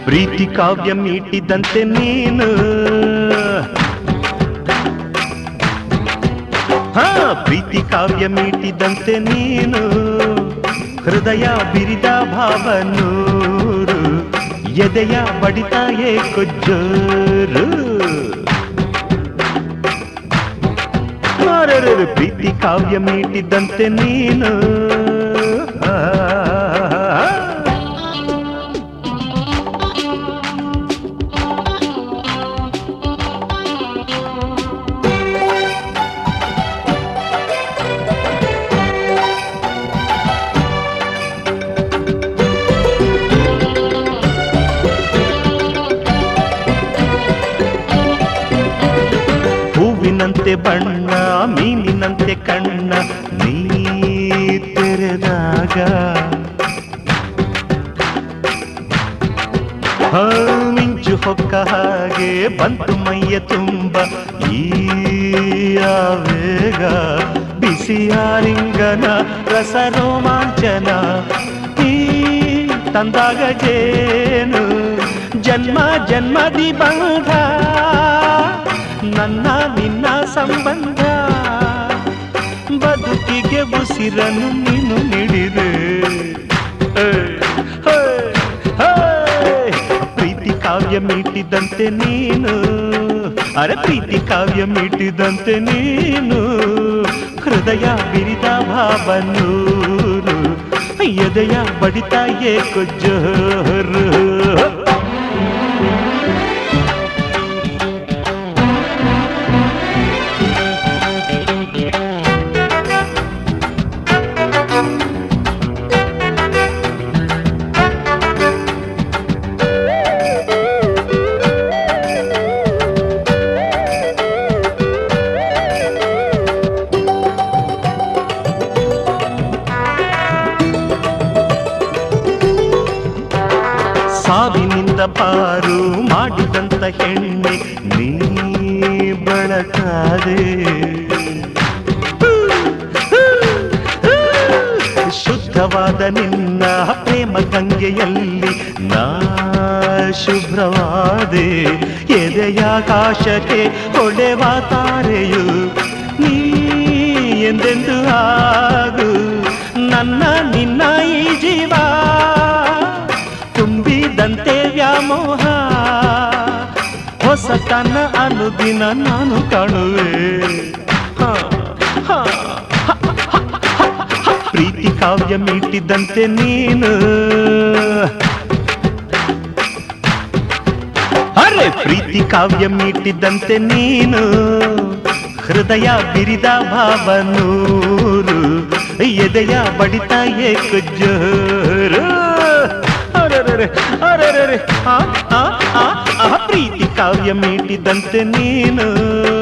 ಪ್ರೀತಿ ಕಾವ್ಯ ಮೀಟಿದಂತೆ ನೀನು ಹಾ ಪ್ರೀತಿ ಕಾವ್ಯ ಮೀಟಿದಂತೆ ನೀನು ಹೃದಯ ಬಿರಿದ ಭಾವನೂರು ಎದೆಯ ಬಡಿತ ಏಕೊಜ್ಜೋರು ಅರೆರೆರೆ, ಪ್ರೀತಿ ಕಾವ್ಯ ಮೀಟಿದಂತೆ ನೀನು ಆ, ಹೂವಿನಂತೆ ಬಣ್ಣ ಮೀನಿನಂತೆ ಕಣ್ಣ ನೀ ತೆರೆದಾಗ ಆ, ಮಿಂಚು ಹೊಕ್ಕ ಹಾಗೆ ಬಂತು ಮೈಯ ತುಂಬ ಈ ಆವೇಗ ಬಿಸಿಯಾಲಿಂಗನ ರಸ ರೋಮಾಂಚನ ಈ ತಂದಾಗ ಜೇನು ಜನ್ಮ ಜನ್ಮದಿ ಬಂಧ ನನ್ನ ನಿನ್ನ ಸಂಬಂಧ ಬದುಕಿಗೆ ಉಸಿರನ್ನು ನೀನು ನೀಡಿದೆ ಏ, ಹೇ, ಹೇ. ಪ್ರೀತಿ ಕಾವ್ಯ ಮೀಟಿದಂತೆ ನೀನು ಅರೆ ಪ್ರೀತಿ ಕಾವ್ಯ ಮೀಟಿದಂತೆ ನೀನು ಹೃದಯ ಬಿರಿದ ಭಾವನೂರು ಎದೆಯ ಬಡಿತ ಏಕೋ ಜೋರು ಸಾವಿನಿಂದ ಪಾರು ಮಾಡಿದಂತ ಹೆಣ್ಣೆ ನೀ ಬಳಕಾದೆ ಶುದ್ಧವಾದ ನಿನ್ನ ಪ್ರೇಮ ಗಂಗೆಯಲ್ಲಿ ನಾ ಶುಭ್ರವಾದೆ ಎದೆಯಾಕಾಶಕ್ಕೆ ಹೊಳೆವ ತಾರೆಯು ನೀ ಎಂದೆಂದು ಆಗು ನನ್ನ ನಿನ್ನ ಈ ಜೀವ ತುಂಬಿದಂತೆ ವ್ಯಾಮೋಹ ಹೊಸತನ ಅನುದಿನ ನಾನು ಕಾಣುವೆ ಹ, ಹ, ಹ, ಹ, ಹ. ಪ್ರೀತಿ ಕಾವ್ಯ ಮೀಟಿದಂತೆ ನೀನು ಅರೆ ಪ್ರೀತಿ ಕಾವ್ಯ ಮೀಟಿದಂತೆ ನೀನು ಹೃದಯ ಬಿರಿದ ಭಾವನೂರು ಎದೆಯ ಬಡಿತ ಏಕ ಜೋರು ಅರೆರೆರೆ, ಅರೆರೆರೆ, ಆ, ಆ, ಆ, ಆ, ಪ್ರೀತಿ ಕಾವ್ಯ ಮೀಟಿದಂತೆ ನೀನು